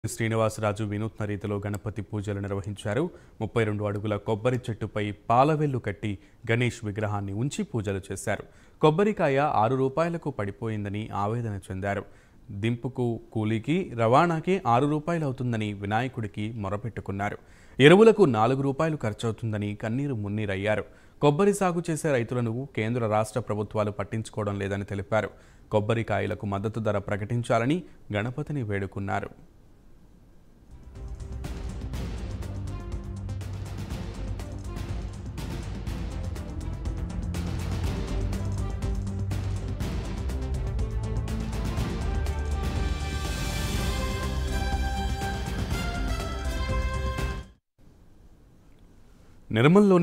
శ్రీనివాసరాజు వినూత్న రీతిలో గణపతి పూజలు నిర్వహించారు ముప్పై రెండు అడుగుల కొబ్బరి చెట్టుపై పాలవెల్లు కట్టి గణేష్ విగ్రహాన్ని ఉంచి పూజలు చేశారు కొబ్బరికాయ ఆరు రూపాయలకు పడిపోయిందని ఆవేదన చెందారు దింపుకు కూలీకి రవాణాకి ఆరు రూపాయలు అవుతుందని వినాయకుడికి మొరపెట్టుకున్నారు ఎరువులకు నాలుగు రూపాయలు ఖర్చవుతుందని కన్నీరు మున్నీరయ్యారు కొబ్బరి సాగు చేసే రైతులను కేంద్ర రాష్ట్ర ప్రభుత్వాలు పట్టించుకోవడం లేదని తెలిపారు కొబ్బరికాయలకు మద్దతు ధర ప్రకటించాలని గణపతిని వేడుకున్నారు నిర్మల్లోని